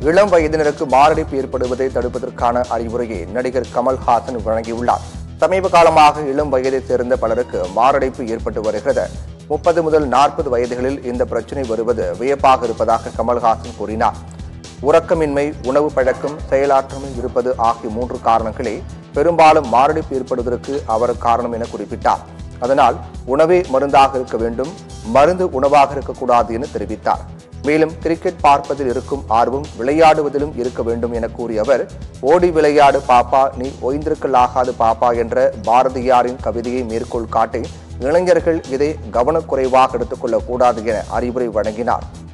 இளம் வயதினருக்கு மாரடைப்பு ஏற்படுவதை தடுப்பதற்கான அறிவுரையை நடிகர் கமல்ஹாசன் வழங்கியுள்ளார் சமீப காலமாக இளம் வயதைச் சேர்ந்த பலருக்கு மாரடைப்பு ஏற்பட்டு வருகிறது முப்பது முதல் நாற்பது வயதுகளில் இந்த பிரச்சனை வருவது வியப்பாக இருப்பதாக கமல்ஹாசன் கூறினார் உறக்கமின்மை உணவு பழக்கம் செயலாற்றமை இருப்பது ஆகிய மூன்று காரணங்களே பெரும்பாலும் மாரடைப்பு ஏற்படுவதற்கு அவர் காரணம் என குறிப்பிட்டார் அதனால் உணவே மருந்தாக இருக்க வேண்டும் மருந்து உணவாக இருக்கக்கூடாது என தெரிவித்தார் மேலும் கிரிக்கெட் பார்ப்பதில் இருக்கும் ஆர்வம் விளையாடுவதிலும் இருக்க வேண்டும் என கூறிய அவர் ஓடி விளையாடு பாப்பா நீ ஓய்ந்திருக்கலாகாது பாப்பா என்ற பாரதியாரின் கவிதையை மேற்கோள் காட்டி இளைஞர்கள் இதை கவனக்குறைவாக எடுத்துக்கொள்ளக் கூடாது என அறிவுரை வழங்கினார்